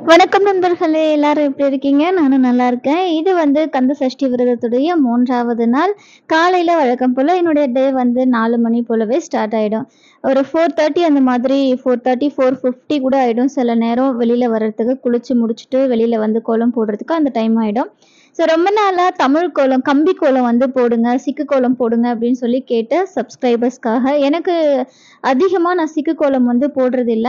வணக்கம் நண்பர்களே எல்லாரும் எப்படி இருக்கீங்க நானும் நல்லா இருக்கேன் இது வந்து கந்த சஷ்டி விரதத்துடைய மூன்றாவது நாள் காலையில் வழக்கம் போல் என்னுடைய டே வந்து நாலு மணி போலவே ஸ்டார்ட் ஆகிடும் ஒரு ஃபோர் தேர்ட்டி அந்த மாதிரி ஃபோர் தேர்ட்டி ஃபோர் ஃபிஃப்டி கூட ஆகிடும் சில நேரம் வெளியில் வர்றதுக்கு குளிச்சு முடிச்சுட்டு வெளியில் வந்து கோலம் போடுறதுக்கு அந்த டைம் ஆகிடும் ஸோ ரொம்ப நாளாக தமிழ் கோலம் கம்பி கோலம் வந்து போடுங்க சிக்கு கோலம் போடுங்க அப்படின்னு சொல்லி கேட்ட சப்ஸ்கிரைபர்ஸ்க்காக எனக்கு அதிகமாக நான் சிக்கு கோலம் வந்து போடுறதில்ல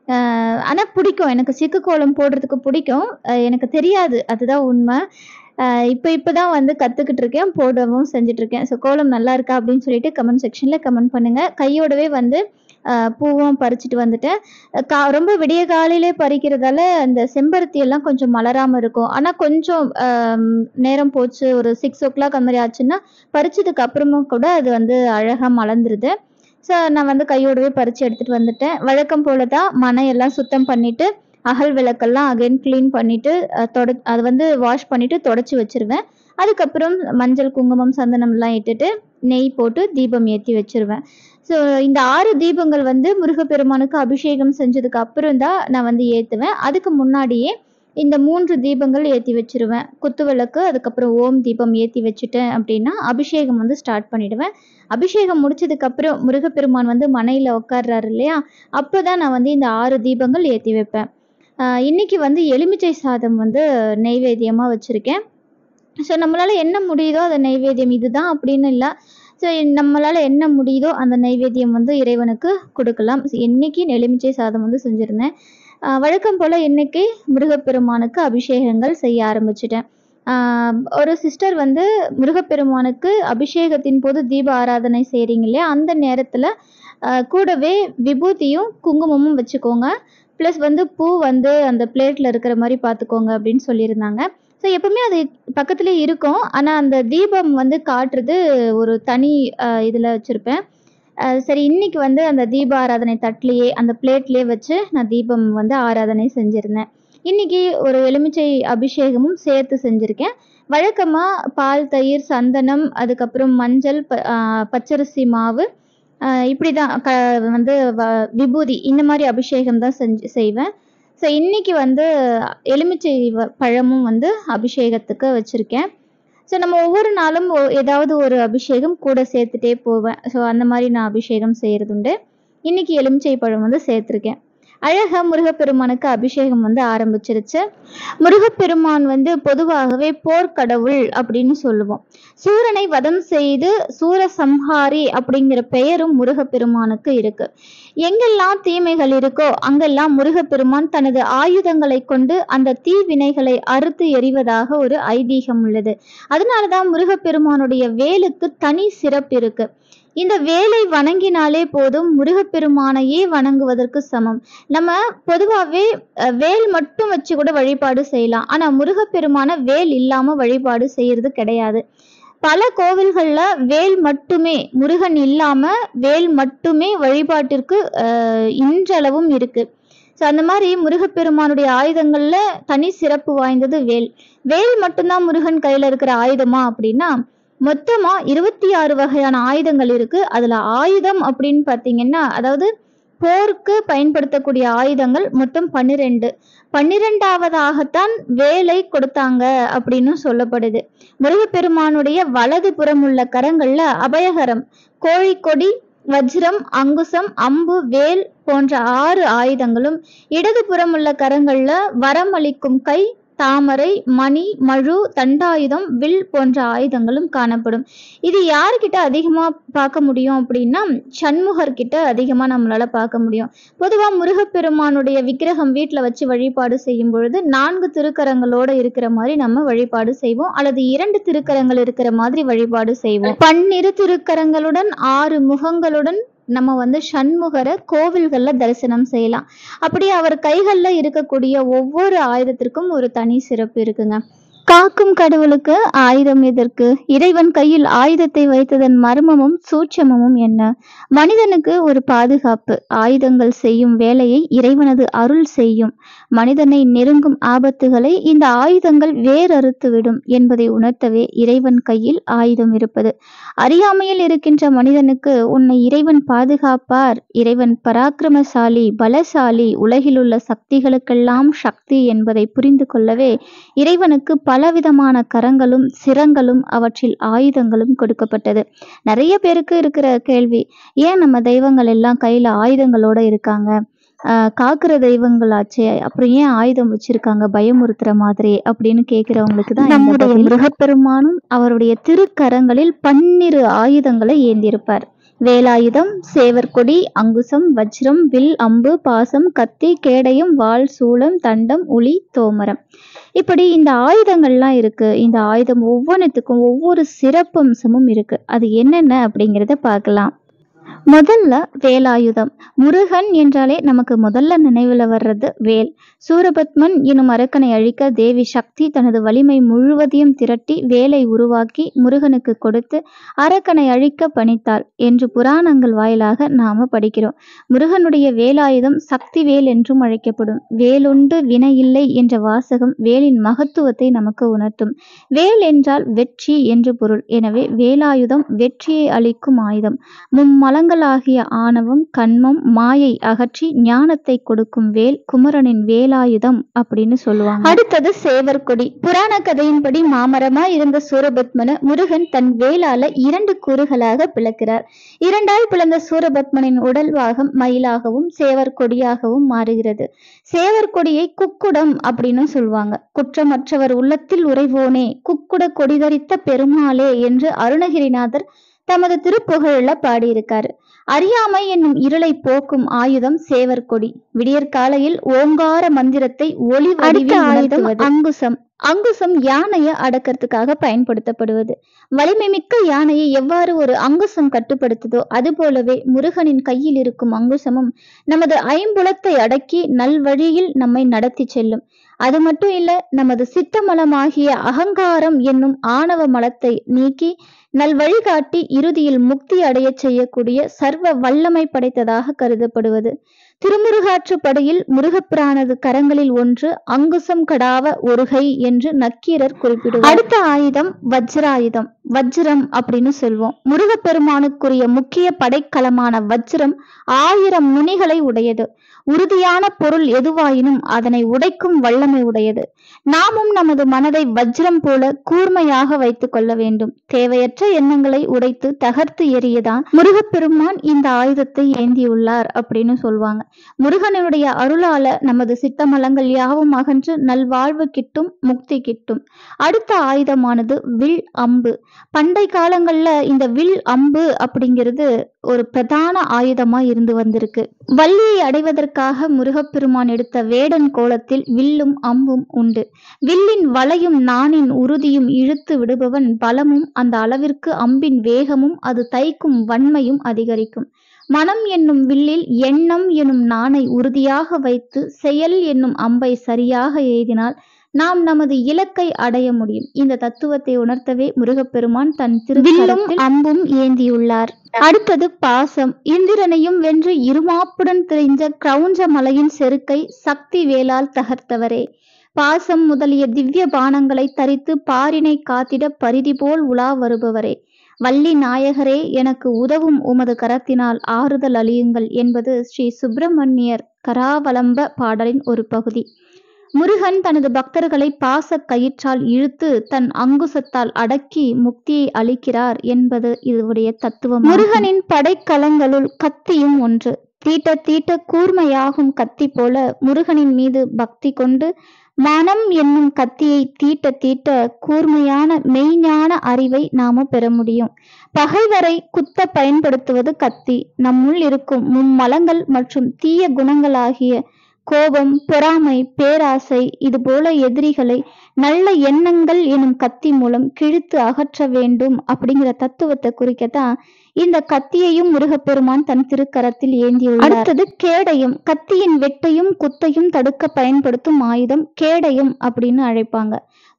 ஆனால் பிடிக்கும் எனக்கு சிக்கு கோலம் போடுறதுக்கு பிடிக்கும் அஹ் எனக்கு தெரியாது அதுதான் உண்மை இப்போ இப்போ தான் வந்து கற்றுக்கிட்டு இருக்கேன் போடவும் செஞ்சுட்டு இருக்கேன் ஸோ கோலம் நல்லா இருக்கா அப்படின்னு சொல்லிட்டு கமெண்ட் செக்ஷனில் கமெண்ட் பண்ணுங்கள் கையோடவே வந்து அஹ் பூவும் பறிச்சுட்டு வந்துட்டேன் அஹ் கா ரொம்ப விடிய காலையிலே பறிக்கிறதால அந்த செம்பருத்தி எல்லாம் கொஞ்சம் மலராமல் இருக்கும் ஆனால் கொஞ்சம் ஆம், நேரம் போச்சு ஒரு சிக்ஸ் ஓ கிளாக் அந்த மாதிரி ஆச்சுன்னா பறிச்சதுக்கு அப்புறமும் கூட அது வந்து அழகாக மலர்ந்துருது ஸோ நான் வந்து கையோடவே பறித்து எடுத்துகிட்டு வந்துட்டேன் வழக்கம் போல தான் மனை எல்லாம் சுத்தம் பண்ணிவிட்டு அகல் விளக்கெல்லாம் அகைன் க்ளீன் பண்ணிவிட்டு தொட அது வந்து வாஷ் பண்ணிவிட்டு தொடச்சி வச்சிருவேன் அதுக்கப்புறம் மஞ்சள் குங்குமம் சந்தனம்லாம் இட்டுட்டு நெய் போட்டு தீபம் ஏற்றி வச்சிருவேன் ஸோ இந்த ஆறு தீபங்கள் வந்து முருகப்பெருமானுக்கு அபிஷேகம் செஞ்சதுக்கு அப்புறம் தான் நான் வந்து ஏற்றுவேன் அதுக்கு முன்னாடியே இந்த மூன்று தீபங்கள் ஏற்றி வச்சிருவேன் குத்து விளக்கு அதுக்கப்புறம் ஓம் தீபம் ஏற்றி வச்சுட்டேன் அப்படின்னா அபிஷேகம் வந்து ஸ்டார்ட் பண்ணிடுவேன் அபிஷேகம் முடிச்சதுக்கப்புறம் முருகப்பெருமான் வந்து மனையில் உட்கார்றாரு இல்லையா அப்போ தான் நான் வந்து இந்த ஆறு தீபங்கள் ஏற்றி வைப்பேன் ஆஹ் இன்னைக்கு வந்து எலுமிச்சை சாதம் வந்து நெய்வேத்தியமாக வச்சுருக்கேன் ஸோ நம்மளால் என்ன முடியுதோ அந்த நெய்வேத்தியம் இதுதான் அப்படின்னு இல்லை ஸோ நம்மளால் என்ன முடியுதோ அந்த நைவேத்தியம் வந்து இறைவனுக்கு கொடுக்கலாம் So, இன்னைக்கு எலுமிச்சை சாதம் வந்து செஞ்சுருந்தேன் ஆஹ் வழக்கம் போல் இன்னைக்கு முருகப்பெருமானுக்கு அபிஷேகங்கள் செய்ய ஆரம்பிச்சிட்டேன் ஆஹ் ஒரு சிஸ்டர் வந்து முருகப்பெருமானுக்கு அபிஷேகத்தின் போது தீப ஆராதனை செய்கிறீங்க இல்லையா அந்த நேரத்தில் கூடவே விபூதியும் குங்குமமும் வச்சுக்கோங்க ப்ளஸ் வந்து பூ வந்து அந்த பிளேட்டில் இருக்கிற மாதிரி பார்த்துக்கோங்க அப்படின்னு சொல்லியிருந்தாங்க ஸோ எப்பவுமே அது பக்கத்துலேயே இருக்கும் ஆனால் அந்த தீபம் வந்து காட்டுறது ஒரு தனி இதில் வச்சுருப்பேன் சரி இன்னைக்கு வந்து அந்த தீப ஆராதனை தட்டிலேயே அந்த பிளேட்லேயே வச்சு நான் தீபம் வந்து ஆராதனை செஞ்சுருந்தேன் இன்னைக்கு ஒரு எலுமிச்சை அபிஷேகமும் சேர்த்து செஞ்சுருக்கேன் வழக்கமாக பால் தயிர் சந்தனம் அதுக்கப்புறம் மஞ்சள் ப ஆஹ் பச்சரிசி மாவு ஆஹ் இப்படி தான் க வந்து வ- விபூதி இந்த மாதிரி அபிஷேகம் தான் செஞ்சு செய்வேன் ஸோ இன்னைக்கு வந்து எலுமிச்சை வ- பழமும் வந்து அபிஷேகத்துக்கு வச்சுருக்கேன் ஸோ நம்ம ஒவ்வொரு நாளும் ஒ- ஏதாவது ஒரு அபிஷேகம் கூட சேர்த்துட்டே போவேன் ஸோ அந்த மாதிரி நான் அபிஷேகம் செய்கிறது உண்டு இன்னைக்கு எலுமிச்சை பழம் வந்து சேர்த்துருக்கேன் அழகா முருகப்பெருமானுக்கு அபிஷேகம் வந்து ஆரம்பிச்சிருச்சு முருகப்பெருமான் வந்து பொதுவாகவே போர்க்கடவுள் அப்படின்னு சொல்லுவோம் சூரனை வதம் செய்து சூரசம்ஹாரி அப்படிங்கிற பெயரும் முருகப்பெருமானுக்கு இருக்கு எங்கெல்லாம் தீமைகள் இருக்கோ அங்கெல்லாம் முருகப்பெருமான் தனது ஆயுதங்களை கொண்டு அந்த தீவினைகளை அறுத்து எறிவதாக ஒரு ஐதீகம் உள்ளது அதனாலதான் முருகப்பெருமானுடைய வேலுக்கு தனி சிறப்பு இருக்கு இந்த வேலை வணங்கினாலே போதும் முருகப்பெருமானையே வணங்குவதற்கு சமம் நம்ம பொதுவாகவே அஹ், வேல் மட்டும் வச்சு கூட வழிபாடு செய்யலாம் ஆனா முருகப்பெருமான வேல் இல்லாம வழிபாடு செய்யறது கிடையாது பல கோவில்கள்ல வேல் மட்டுமே முருகன் இல்லாம வேல் மட்டுமே வழிபாட்டிற்கு அஹ், இன்றளவும் இருக்கு ஸோ அந்த மாதிரி முருகப்பெருமானுடைய ஆயுதங்கள்ல தனி சிறப்பு வாய்ந்தது வேல் வேல் மட்டும்தான் முருகன் கையில இருக்கிற ஆயுதமா அப்படின்னா மொத்தமா இருபத்தி ஆறு வகையான ஆயுதங்கள் இருக்கு அதுல ஆயுதம் அப்படின்னு பாத்தீங்கன்னா அதாவது போருக்கு பயன்படுத்தக்கூடிய ஆயுதங்கள் மொத்தம் பன்னிரெண்டு பன்னிரெண்டாவதாகத்தான் வேலை கொடுத்தாங்க அப்படின்னு சொல்லப்படுது முருகப்பெருமானுடைய வலது புறம் உள்ள கரங்கள்ல அபயகரம் கோழிக்கொடி வஜ்ரம் அங்குசம் அம்பு வேல் போன்ற ஆறு ஆயுதங்களும் இடதுபுறம் உள்ள கரங்கள்ல வரம் அளிக்கும் கை தாமரை மணி மழு தண்டாயுதம் வில் போன்ற ஆயுதங்களும் காணப்படும் இது யார்கிட்ட அதிகமா பார்க்க முடியும் அப்படின்னா சண்முகர் கிட்ட அதிகமா நம்மளால பார்க்க முடியும் பொதுவா முருகப்பெருமானுடைய விக்கிரகம் வீட்ல வச்சு வழிபாடு செய்யும் பொழுது நான்கு திருக்கரங்களோட இருக்கிற மாதிரி நம்ம வழிபாடு செய்வோம் அல்லது இரண்டு திருக்கரங்கள் இருக்கிற மாதிரி வழிபாடு செய்வோம் பன்னிரு திருக்கரங்களுடன் ஆறு முகங்களுடன் நம்ம வந்து சண்முகரை கோவில்கள்ல தரிசனம் செய்யலாம் அப்படி அவர் கைகள்ல இருக்கக்கூடிய ஒவ்வொரு ஆயுதத்திற்கும் ஒரு தனி சிறப்பு இருக்குங்க காக்கும் கடவுளுக்கு ஆயுதம் எதற்கு இறைவன் கையில் ஆயுதத்தை வைத்ததன் மர்மமும் சூட்சமமும் என்ன மனிதனுக்கு ஒரு பாதுகாப்பு ஆயுதங்கள் செய்யும் வேலையை இறைவனது அருள் செய்யும் மனிதனை நெருங்கும் ஆபத்துகளை இந்த ஆயுதங்கள் வேறறுத்துவிடும் என்பதை உணர்த்தவே இறைவன் கையில் ஆயுதம் இருப்பது அறியாமையில் இருக்கின்ற மனிதனுக்கு உன்னை இறைவன் பாதுகாப்பார் இறைவன் பராக்கிரமசாலி பலசாலி உலகிலுள்ள சக்திகளுக்கெல்லாம் சக்தி என்பதை புரிந்து கொள்ளவே இறைவனுக்கு பலவிதமான கரங்களும் சிரங்களும் அவற்றில் ஆயுதங்களும் கொடுக்கப்பட்டது நிறைய பேருக்கு இருக்கிற கேள்வி ஏன் நம்ம தெய்வங்கள் எல்லாம் கையில ஆயுதங்களோட இருக்காங்க ஆஹ் காக்கிற தெய்வங்களாச்சே அப்புறம் ஏன் ஆயுதம் வச்சிருக்காங்க பயமுறுத்துற மாதிரி அப்படின்னு கேக்குறவங்களுக்கு தான் நம்முடைய மிருகப்பெருமானும் அவருடைய திருக்கரங்களில் பன்னிரு ஆயுதங்களை ஏந்தியிருப்பார் வேலாயுதம் சேவற்கொடி அங்குசம் வஜ்ரம் வில் அம்பு பாசம் கத்தி கேடயம் வாள் சூளம் தண்டம் உளி தோமரம் இப்படி இந்த ஆயுதங்கள்லாம் இருக்கு இந்த ஆயுதம் ஒவ்வொன்றுத்துக்கும் ஒவ்வொரு சிறப்பம்சமும் இருக்கு அது என்னென்ன அப்படிங்கிறத பார்க்கலாம் முதல்ல வேலாயுதம் முருகன் என்றாலே நமக்கு முதல்ல நினைவுல வர்றது வேல் சூரபத்மன் எனும் அரக்கனை அழிக்க தேவி சக்தி தனது வலிமை முழுவதையும் திரட்டி வேலை உருவாக்கி முருகனுக்கு கொடுத்து அரக்கனை அழிக்க பணித்தாள் என்று புராணங்கள் வாயிலாக நாம படிக்கிறோம் முருகனுடைய வேலாயுதம் சக்தி வேல் என்றும் அழைக்கப்படும் வேலுண்டு வினையில்லை என்ற வாசகம் வேலின் மகத்துவத்தை நமக்கு உணர்த்தும் வேல் என்றால் வெற்றி என்று பொருள் எனவே வேலாயுதம் வெற்றியை அளிக்கும் ஆயுதம் மும்மலங்களாகிய ஆணவம் கண்மம் மாயை அகற்றி ஞானத்தை கொடுக்கும் வேல் குமரனின் வேலாயுதம் அப்படின்னு சொல்லுவாங்க அடுத்தது சேவற்கொடி புராண கதையின்படி மாமரமா இருந்த சூரபத்மனை முருகன் தன் வேலால இரண்டு கூறுகளாக பிளக்கிறார் இரண்டாய் பிளந்த சூரபத்மனின் உடல் பாகம் மயிலாகவும் சேவர் கொடியாகவும் மாறுகிறது சேவர் கொடியை குக்குடம் அப்படின்னு சொல்லுவாங்க குற்றமற்றவர் உள்ளத்தில் உறைவோனே குக்குட கொடிதரித்த பெருமாளே என்று அருணகிரிநாதர் தமது திருப்புகழில் பாடியிருக்காரு அறியாமை என்னும் இருளை போக்கும் ஆயுதம் சேவர் கொடி விடியற்காலையில் ஓங்கார மந்திரத்தை ஒளி அடுத்த ஆயுதம் அங்குசம் அங்குசம் யானையை அடக்கிறதுக்காக பயன்படுத்தப்படுவது வலிமை மிக்க யானையை எவ்வாறு ஒரு அங்குசம் கட்டுப்படுத்துதோ அதுபோலவே முருகனின் கையில் இருக்கும் அங்குசமும் நமது ஐம்புலத்தை அடக்கி நல்வழியில் நம்மை நடத்தி செல்லும் அது மட்டும் இல்ல நமது சித்தமலமாகிய அகங்காரம் என்னும் ஆணவ மலத்தை நீக்கி நல் வழிகாட்டி இறுதியில் முக்தி அடையச் செய்யக்கூடிய சர்வ வல்லமை படைத்ததாக கருதப்படுவது திருமுருகாற்றுப்படையில் முருகப்பிரானது கரங்களில் ஒன்று அங்குசம் கடாவ ஒருகை என்று நக்கீரர் குறிப்பிடுவார் அடுத்த ஆயுதம் வஜ்ராயுதம் வஜ்ரம் அப்படின்னு சொல்வோம் முருகப்பெருமானுக்குரிய முக்கிய படைக்கலமான வஜ்ரம் ஆயிரம் நுனிகளை உடையது உறுதியான பொருள் எதுவாயினும் அதனை உடைக்கும் வல்லமை உடையது நாமும் நமது மனதை வஜ்ரம் போல கூர்மையாக வைத்துக் கொள்ள வேண்டும் தேவையற்ற எண்ணங்களை உடைத்து தகர்த்து எறியதான் முருகப்பெருமான் இந்த ஆயுதத்தை ஏந்தியுள்ளார் அப்படின்னு சொல்லுவாங்க முருகனுடைய அருளால நமது சித்தமலங்கள் யாவும் அகன்று நல்வாழ்வு கிட்டும் முக்தி கிட்டும் அடுத்த ஆயுதமானது வில் அம்பு பண்டை காலங்கள்ல இந்த வில் அம்பு அப்படிங்கிறது ஒரு பிரதான ஆயுதமா இருந்து வந்திருக்கு வள்ளியை அடைவதற்காக முருகப்பெருமான் எடுத்த வேடன் கோலத்தில் வில்லும் அம்பும் உண்டு வில்லின் வளையும் நாணின் உறுதியும் இழுத்து விடுபவன் பலமும் அந்த அளவிற்கு அம்பின் வேகமும் அது தைக்கும் வன்மையும் அதிகரிக்கும் மனம் என்னும் வில்லில் எண்ணம் எனும் நாணை உறுதியாக வைத்து செயல் என்னும் அம்பை சரியாக எய்தினால் நாம் நமது இலக்கை அடைய முடியும் இந்த தத்துவத்தை உணர்த்தவே முருகப்பெருமான் தன் திருவில்லும் அம்பும் ஏந்தியுள்ளார் அடுத்தது பாசம் இந்திரனையும் வென்று இருமாப்புடன் திரிஞ்ச கிரௌஞ்ச மலையின் செருக்கை சக்தி வேலால் தகர்த்தவரே பாசம் முதலிய திவ்ய பானங்களை தரித்து பாரினை காத்திட பரிதி போல் உலா வருபவரே வள்ளி நாயகரே எனக்கு உதவும் உமது கரத்தினால் ஆறுதல் அழியுங்கள் என்பது ஸ்ரீ சுப்பிரமணியர் கராவலம்ப பாடலின் ஒரு பகுதி முருகன் தனது பக்தர்களை பாச கயிற்றால் இழுத்து தன் அங்குசத்தால் அடக்கி முக்தியை அளிக்கிறார் என்பது இதுவுடைய தத்துவம் முருகனின் படைக்கலங்களுள் கத்தியும் ஒன்று தீட்ட தீட்ட கூர்மையாகும் கத்தி போல முருகனின் மீது பக்தி கொண்டு மனம் என்னும் கத்தியை தீட்ட தீட்ட கூர்மையான மெய்ஞான அறிவை நாம பெற முடியும் பகைவரை குத்த பயன்படுத்துவது கத்தி நம்முள் இருக்கும் மும்மலங்கள் மற்றும் தீய குணங்களாகிய கோபம் பொறாமை பேராசை இது போல எதிரிகளை நல்ல எண்ணங்கள் எனும் கத்தி மூலம் கிழித்து அகற்ற வேண்டும் அப்படிங்கிற தத்துவத்தை குறிக்கத்தான் இந்த கத்தியையும் முருகப்பெருமான் தன் திருக்கரத்தில் ஏந்தியுள்ளார் அடுத்தது கேடயம் கத்தியின் வெட்டையும் குத்தையும் தடுக்க பயன்படுத்தும் ஆயுதம் கேடயம் அப்படின்னு அழைப்பாங்க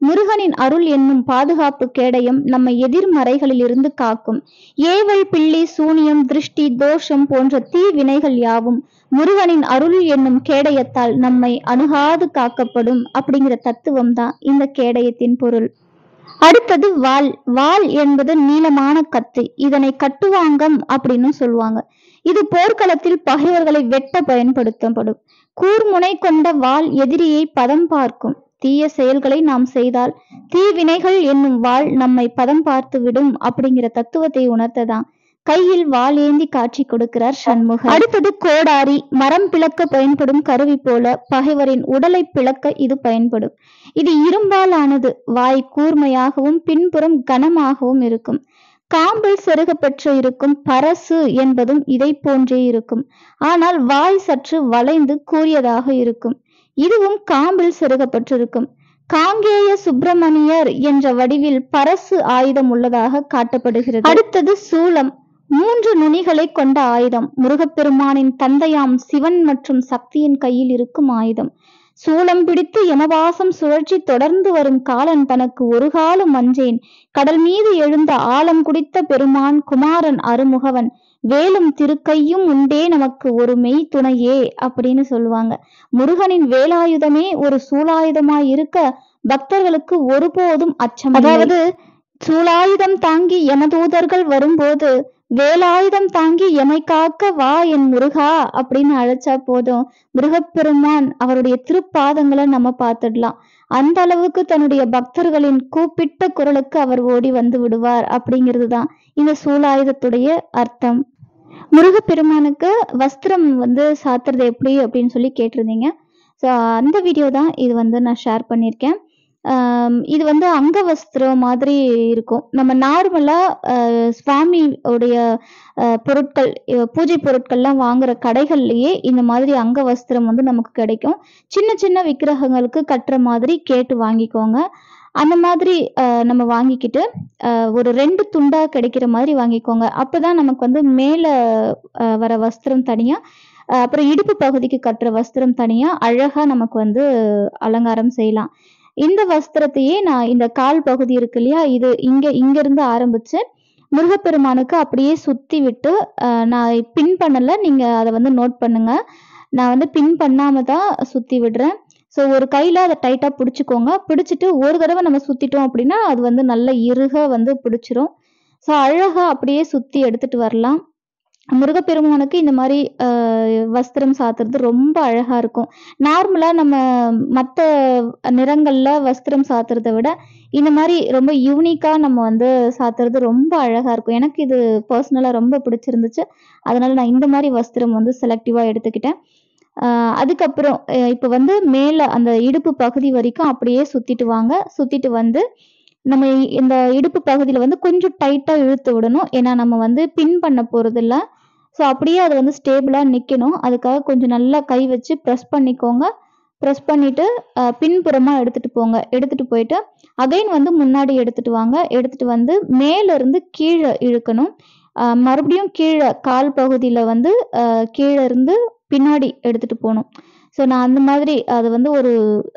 முருகனின் அருள் என்னும் பாதுகாப்பு கேடயம் நம்மை எதிர்மறைகளிலிருந்து காக்கும் ஏவல் பிள்ளி சூனியம் திருஷ்டி தோஷம் போன்ற தீ வினைகள் யாவும் முருகனின் அருள் என்னும் கேடயத்தால் நம்மை அணுகாது காக்கப்படும் அப்படிங்கிற தத்துவம் தான் இந்த கேடயத்தின் பொருள் அடுத்தது வாள் வாள் என்பது நீளமான கத்து இதனை கட்டுவாங்கம் அப்படின்னு சொல்லுவாங்க இது போர்க்களத்தில் பகைவர்களை வெட்ட பயன்படுத்தப்படும் கூர்முனை கொண்ட வாள் எதிரியை பதம் பார்க்கும் தீய செயல்களை நாம் செய்தால் தீவினைகள் என்னும் வாள் நம்மை பதம் பார்த்து விடும் அப்படிங்கிற தத்துவத்தை உணர்த்ததான் கையில் வாள் ஏந்தி காட்சி கொடுக்கிறார் சண்முகர் அடுத்தது கோடாரி மரம் பிளக்க பயன்படும் கருவி போல பகைவரின் உடலை பிளக்க இது பயன்படும் இது இரும்பால் ஆனது வாய் கூர்மையாகவும் பின்புறம் கனமாகவும் இருக்கும் காம்பில் செருகப்பெற்று இருக்கும் பரசு என்பதும் இதை போன்றே இருக்கும் ஆனால் வாய் சற்று வளைந்து கூறியதாக இருக்கும் இதுவும் காம்பில் செருகப்பட்டிருக்கும் காங்கேய சுப்பிரமணியர் என்ற வடிவில் பரசு ஆயுதம் உள்ளதாக காட்டப்படுகிறது அடுத்தது சூலம் மூன்று நுனிகளை கொண்ட ஆயுதம் முருகப்பெருமானின் தந்தையாம் சிவன் மற்றும் சக்தியின் கையில் இருக்கும் ஆயுதம் சூலம் பிடித்து யமவாசம் சுழற்சி தொடர்ந்து வரும் காலன் தனக்கு ஒரு காலம் அஞ்சேன் கடல் மீது எழுந்த ஆழம் குடித்த பெருமான் குமாரன் அருமுகவன் வேலும் திருக்கையும் உண்டே நமக்கு ஒரு மெய் துணையே அப்படின்னு சொல்லுவாங்க முருகனின் வேலாயுதமே ஒரு சூலாயுதமாய் இருக்க பக்தர்களுக்கு ஒருபோதும் அச்சம் அதாவது சூலாயுதம் தாங்கி யமதூதர்கள் வரும்போது வேலாயுதம் தாங்கி எமை காக்க வா என் முருகா அப்படின்னு அழைச்சா போதும் முருகப்பெருமான் அவருடைய திருப்பாதங்களை நம்ம பார்த்துடலாம் அந்த அளவுக்கு தன்னுடைய பக்தர்களின் கூப்பிட்ட குரலுக்கு அவர் ஓடி வந்து விடுவார் அப்படிங்கிறது தான் இந்த சூலாயுதத்துடைய அர்த்தம் முருகப்பெருமானுக்கு வஸ்திரம் வந்து சாத்துறது எப்படி அப்படின்னு சொல்லி கேட்டிருந்தீங்க ஸோ அந்த வீடியோ தான் இது வந்து நான் ஷேர் பண்ணியிருக்கேன் ஆம், இது வந்து அங்க வஸ்திரம் மாதிரி இருக்கும் நம்ம நார்மலாக சுவாமி உடைய அஹ், பொருட்கள் அஹ், பூஜை பொருட்கள்லாம் வாங்குற கடைகள்லயே இந்த மாதிரி அங்க வஸ்திரம் வந்து நமக்கு கிடைக்கும் சின்ன சின்ன விக்கிரகங்களுக்கு கட்டுற மாதிரி கேட்டு வாங்கிக்கோங்க அந்த மாதிரி அஹ், நம்ம வாங்கிக்கிட்டு அஹ், ஒரு ரெண்டு துண்டா கிடைக்கிற மாதிரி வாங்கிக்கோங்க அப்பதான் நமக்கு வந்து மேல அஹ், வர வஸ்திரம் தனியா அஹ், அப்புறம் இடுப்பு பகுதிக்கு கட்டுற வஸ்திரம் தனியா அழகா நமக்கு வந்து அலங்காரம் செய்யலாம் இந்த வஸ்திரத்தையே நான் இந்த கால் பகுதி இருக்கு இல்லையா இது இங்க இங்க இருந்து ஆரம்பிச்சு முருகப்பெருமானுக்கு அப்படியே சுத்தி விட்டு அஹ், நான் பின் பண்ணல நீங்க அதை வந்து நோட் பண்ணுங்க நான் வந்து பின் பண்ணாம தான் சுத்தி விடுறேன் ஸோ ஒரு கையில அதை டைட்டா பிடிச்சிக்கோங்க பிடிச்சிட்டு ஒரு தடவை நம்ம சுத்திட்டோம் அப்படின்னா அது வந்து நல்ல இறுக வந்து பிடிச்சிரும் ஸோ அழகா அப்படியே சுத்தி எடுத்துட்டு வரலாம் முருகப்பெருமானுக்கு இந்த மாதிரி அஹ், வஸ்திரம் சாத்துறது ரொம்ப அழகா இருக்கும் நார்மலா நம்ம மற்ற நிறங்கள்ல வஸ்திரம் சாத்துறதை விட இந்த மாதிரி ரொம்ப யூனிக்கா நம்ம வந்து சாத்துறது ரொம்ப அழகா இருக்கும் எனக்கு இது பர்சனலா ரொம்ப பிடிச்சிருந்துச்சு அதனால நான் இந்த மாதிரி வஸ்திரம் வந்து செலக்டிவா எடுத்துக்கிட்டேன் ஆஹ் அதுக்கப்புறம் அஹ் இப்ப வந்து மேல அந்த இடுப்பு பகுதி வரைக்கும் அப்படியே சுத்திட்டு வாங்க சுத்திட்டு வந்து நம்ம இ- இந்த இடுப்பு பகுதியில வந்து கொஞ்சம் டைட்டா இழுத்து விடணும் ஏன்னா நம்ம வந்து பின் பண்ண போறது இல்ல ஸோ அப்படியே அது வந்து ஸ்டேபிளா நிக்கணும் அதுக்காக கொஞ்சம் நல்லா கை வச்சு ப்ரெஸ் பண்ணிக்கோங்க ப்ரெஸ் பண்ணிட்டு அஹ், பின்புறமா எடுத்துட்டு போங்க எடுத்துட்டு போயிட்டு அகைன் வந்து முன்னாடி எடுத்துட்டு வாங்க எடுத்துட்டு வந்து மேல இருந்து கீழே இழுக்கணும் அஹ், மறுபடியும் கீழே கால் பகுதியில வந்து அஹ், கீழே இருந்து பின்னாடி எடுத்துட்டு போகணும் ஸோ நான் அந்த மாதிரி அது வந்து ஒரு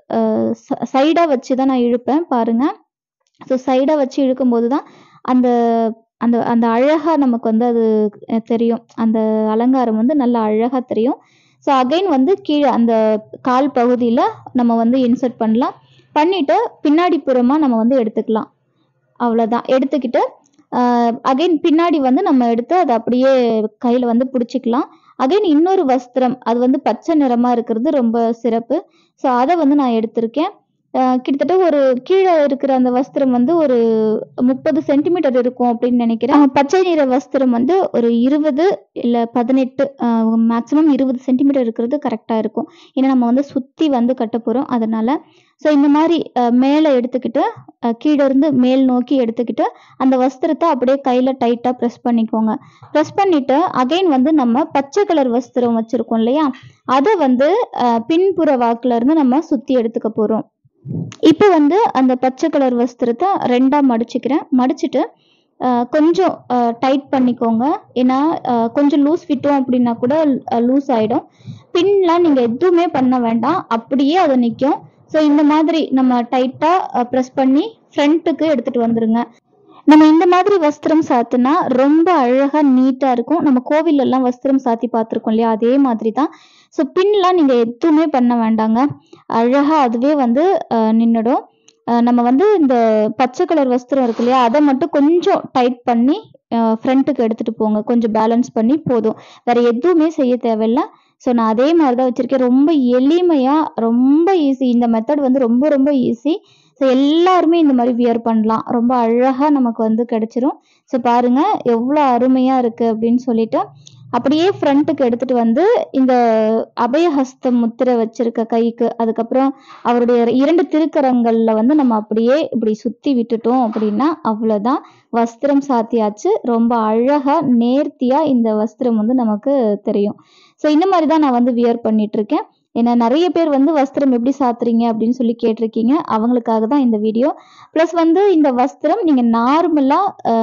சைடாக வச்சு தான் நான் இழுப்பேன் பாருங்க ஸோ சைடாக வச்சு இழுக்கும்போது தான் அந்த அந்த அந்த அழகாக நமக்கு வந்து அது அஹ், தெரியும் அந்த அலங்காரம் வந்து நல்லா அழகாக தெரியும் ஸோ அகைன் வந்து கீழே அந்த கால் பகுதியில் நம்ம வந்து இன்சர்ட் பண்ணலாம் பண்ணிட்டு பின்னாடி புறமாக நம்ம வந்து எடுத்துக்கலாம் அவ்வளோதான் எடுத்துக்கிட்டு அகைன் பின்னாடி வந்து நம்ம எடுத்து அதை அப்படியே கையில் வந்து பிடிச்சிக்கலாம் அகைன் இன்னொரு வஸ்திரம் அது வந்து பச்சை நிறமாக இருக்கிறது ரொம்ப சிறப்பு ஸோ அதை வந்து நான் எடுத்திருக்கேன் அஹ் கிட்டத்தட்ட ஒரு கீழே இருக்கிற அந்த வஸ்திரம் வந்து ஒரு முப்பது சென்டிமீட்டர் இருக்கும் அப்படின்னு நினைக்கிறேன் அஹ் பச்சை நிற வஸ்திரம் வந்து ஒரு இருபது இல்லை பதினெட்டு மேக்ஸிமம் இருபது சென்டிமீட்டர் இருக்கிறது கரெக்டாக இருக்கும் ஏன்னா நம்ம வந்து சுற்றி வந்து கட்ட போகிறோம் அதனால ஸோ இந்த மாதிரி அஹ், மேலே எடுத்துக்கிட்டு அஹ், கீழே இருந்து மேல் நோக்கி எடுத்துக்கிட்டு அந்த வஸ்திரத்தை அப்படியே கையில் டைட்டாக ப்ரெஸ் பண்ணிக்கோங்க ப்ரெஸ் பண்ணிட்டு அகைன் வந்து நம்ம பச்சை கலர் வஸ்திரம் வச்சுருக்கோம் இல்லையா அதை வந்து அஹ், பின்புற வாக்குல இருந்து நம்ம சுற்றி எடுத்துக்க போகிறோம் இப்போ வந்து அந்த பச்சை கலர் வஸ்திரத்தை ரெண்டா மடிச்சுக்கிறேன் மடிச்சிட்டு அஹ், கொஞ்சம் டைட் பண்ணிக்கோங்க ஏன்னா அஹ், கொஞ்சம் லூஸ் விட்டோம் அப்படின்னா கூட லூஸ் ஆயிடும் பின்லாம் நீங்க எதுவுமே பண்ண வேண்டாம் அப்படியே அது நிற்கும் ஸோ இந்த மாதிரி நம்ம டைட்டாக ப்ரெஸ் பண்ணி ஃப்ரண்ட்டுக்கு எடுத்துட்டு வந்துருங்க நம்ம இந்த மாதிரி வஸ்திரம் சாத்துனா ரொம்ப அழகா நீட்டா இருக்கும் நம்ம கோவில்ல எல்லாம் வஸ்திரம் சாத்தி பார்த்திருக்கோம் இல்லையா அதே மாதிரி தான் ஸோ பின்லாம் நீங்க எதுவுமே பண்ண வேண்டாங்க அழகா அதுவே வந்து அஹ், நின்னுடும் அஹ், நம்ம வந்து இந்த பச்சை கலர் வஸ்திரம் இருக்கு இல்லையா அதை மட்டும் கொஞ்சம் டைட் பண்ணி ஃப்ரண்ட்டுக்கு எடுத்துட்டு போங்க கொஞ்சம் பேலன்ஸ் பண்ணி போதும் வேற எதுவுமே செய்ய தேவையில்ல ஸோ நான் அதே மாதிரி தான் வச்சிருக்கேன் ரொம்ப எளிமையா ரொம்ப ஈஸி இந்த மெத்தட் வந்து ரொம்ப ரொம்ப ஈஸி ஸோ எல்லாருமே இந்த மாதிரி வியர் பண்ணலாம் ரொம்ப அழகா நமக்கு வந்து கிடைச்சிரும் ஸோ பாருங்க எவ்வளோ அருமையா இருக்கு அப்படின்னு சொல்லிட்டு அப்படியே ஃப்ரண்ட்டுக்கு எடுத்துட்டு வந்து இந்த அபயஹஸ்த முத்திரை வச்சிருக்க கைக்கு அதுக்கப்புறம் அவருடைய இரண்டு திருக்கரங்கள்ல வந்து நம்ம அப்படியே இப்படி சுத்தி விட்டுட்டோம் அப்படின்னா அவ்வளவுதான் வஸ்திரம் சாத்தியாச்சு ரொம்ப அழகா நேர்த்தியா இந்த வஸ்திரம் வந்து நமக்கு தெரியும் ஸோ இந்த மாதிரி தான் நான் வந்து வியர் பண்ணிட்டு இருக்கேன் ஏன்னா நிறைய பேர் வந்து வஸ்திரம் எப்படி சாத்துறீங்க அப்படின்னு சொல்லி கேட்டிருக்கீங்க அவங்களுக்காக தான் இந்த வீடியோ ப்ளஸ் வந்து இந்த வஸ்திரம் நீங்க நார்மலா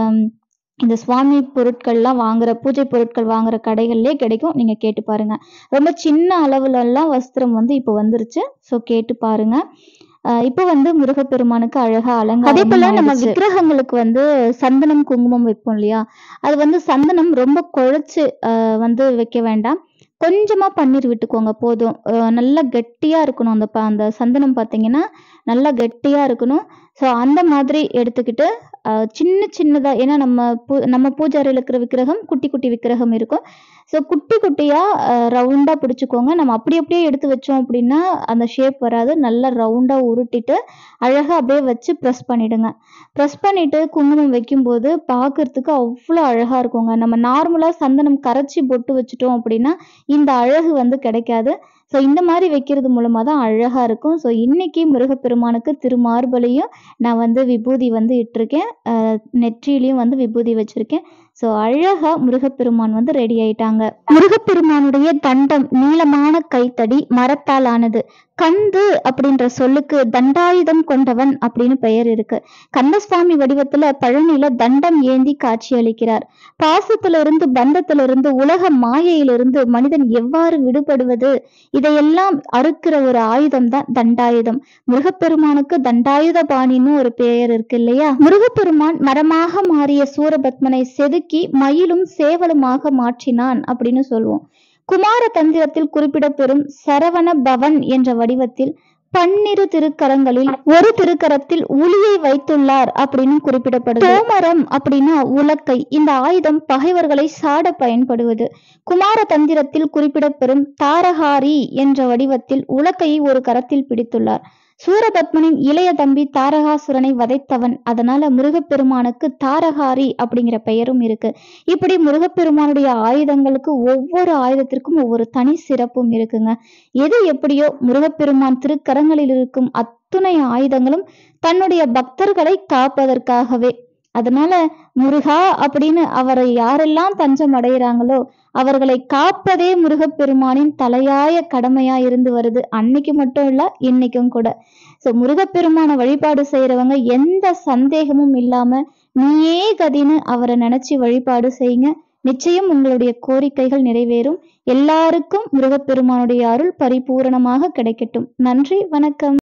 இந்த சுவாமி பொருட்கள்லாம் வாங்குற பூஜை பொருட்கள் வாங்குற கடைகள்லயே கிடைக்கும் நீங்க கேட்டு பாருங்க ரொம்ப சின்ன அளவுல எல்லாம் வஸ்திரம் வந்து இப்போ வந்துருச்சு ஸோ கேட்டு பாருங்க அஹ் இப்போ வந்து முருகப்பெருமானுக்கு அழகா அலங்காரம் அதே போல நம்ம விக்கிரகங்களுக்கு வந்து சந்தனம் குங்குமம் வைப்போம் இல்லையா அது வந்து சந்தனம் ரொம்ப குழைச்சு அஹ், வந்து வைக்க வேண்டாம் கொஞ்சமா பன்னீர் விட்டுக்கோங்க போதும் அஹ், நல்லா கெட்டியா இருக்கணும் அந்த ப- அந்த சந்தனம் பார்த்தீங்கன்னா நல்லா கெட்டியா இருக்கணும் ஸோ அந்த மாதிரி எடுத்துக்கிட்டு அஹ், சின்ன சின்னதா ஏன்னா நம்ம பூ நம்ம பூஜை அறையில் இருக்கிற விக்கிரகம் குட்டி குட்டி விக்கிரகம் இருக்கும் ஸோ குட்டி குட்டியா ரவுண்டா பிடிச்சுக்கோங்க நம்ம அப்படி அப்படியே எடுத்து வச்சோம் அப்படின்னா அந்த ஷேப் வராது நல்லா ரவுண்டா உருட்டிட்டு அழகா அப்படியே வச்சு ப்ரெஸ் பண்ணிடுங்க ப்ரெஸ் பண்ணிட்டு குங்குமம் வைக்கும்போது பார்க்கறதுக்கு அவ்வளோ அழகா இருக்குங்க நம்ம நார்மலா சந்தனம் கரைச்சி பொட்டு வச்சுட்டோம் அப்படின்னா இந்த அழகு வந்து கிடைக்காது ஸோ இந்த மாதிரி வைக்கிறது மூலமா தான் அழகா இருக்கும் ஸோ இன்னைக்கு முருகப்பெருமானுக்கு திருமார்பலையும் நான் வந்து விபூதி வந்து இட்டிருக்கேன் அஹ் நெற்றியிலையும் வந்து விபூதி வச்சிருக்கேன் ஸோ அழகா முருகப்பெருமான் வந்து ரெடி ஆயிட்டாங்க முருகப்பெருமானுடைய தண்டம் நீளமான கைத்தடி மரத்தால் ஆனது கந்து அப்படின்ற சொல்லுக்கு தண்டாயுதம் கொண்டவன் அப்படின்னு பெயர் இருக்கு கந்தசுவாமி வடிவத்துல பழனியில தண்டம் ஏந்தி காட்சி அளிக்கிறார் பாசத்திலிருந்து பந்தத்திலிருந்து உலக மாயையிலிருந்து மனிதன் எவ்வாறு விடுபடுவது இதையெல்லாம் அறுக்கிற ஒரு ஆயுதம் தான் தண்டாயுதம் முருகப்பெருமானுக்கு தண்டாயுத பாணின்னு ஒரு பெயர் இருக்கு இல்லையா முருகப்பெருமான் மரமாக மாறிய சூரபத்மனை செதுக்கி மயிலும் சேவலுமாக மாற்றினான் அப்படின்னு சொல்லுவோம் குமார தந்திரத்தில் குறிப்பிடப்பெறும் சரவண பவன் என்ற வடிவத்தில் பன்னிரு திருக்கரங்களில் ஒரு திருக்கரத்தில் உளியை வைத்துள்ளார் அப்படின்னு குறிப்பிடப்படுது தோமரம் அப்படின்னா உலக்கை இந்த ஆயுதம் பகைவர்களை சாட பயன்படுவது குமார தந்திரத்தில் குறிப்பிடப்பெறும் தாரகாரி என்ற வடிவத்தில் உலக்கையை ஒரு கரத்தில் பிடித்துள்ளார் சூரபத்மனின் இளைய தம்பி தாரகாசுரனை வதைத்தவன் அதனால முருகப்பெருமானுக்கு தாரகாரி அப்படிங்கிற பெயரும் இருக்கு இப்படி முருகப்பெருமானுடைய ஆயுதங்களுக்கு ஒவ்வொரு ஆயுதத்திற்கும் ஒவ்வொரு தனி சிறப்பும் இருக்குங்க எது எப்படியோ முருகப்பெருமான் திருக்கரங்களில் இருக்கும் அத்துணை ஆயுதங்களும் தன்னுடைய பக்தர்களை காப்பதற்காகவே அதனால முருகா அப்படின்னு அவரை யாரெல்லாம் தஞ்சம் அடைகிறாங்களோ அவர்களை காப்பதே முருகப்பெருமானின் தலையாய கடமையா இருந்து வருது அன்னைக்கு மட்டும் இல்ல இன்னைக்கும் கூட சோ முருகப்பெருமான வழிபாடு செய்யறவங்க எந்த சந்தேகமும் இல்லாம நீயே கதின்னு அவரை நினைச்சு வழிபாடு செய்யுங்க நிச்சயம் உங்களுடைய கோரிக்கைகள் நிறைவேறும் எல்லாருக்கும் முருகப்பெருமானுடைய அருள் பரிபூரணமாக கிடைக்கட்டும் நன்றி வணக்கம்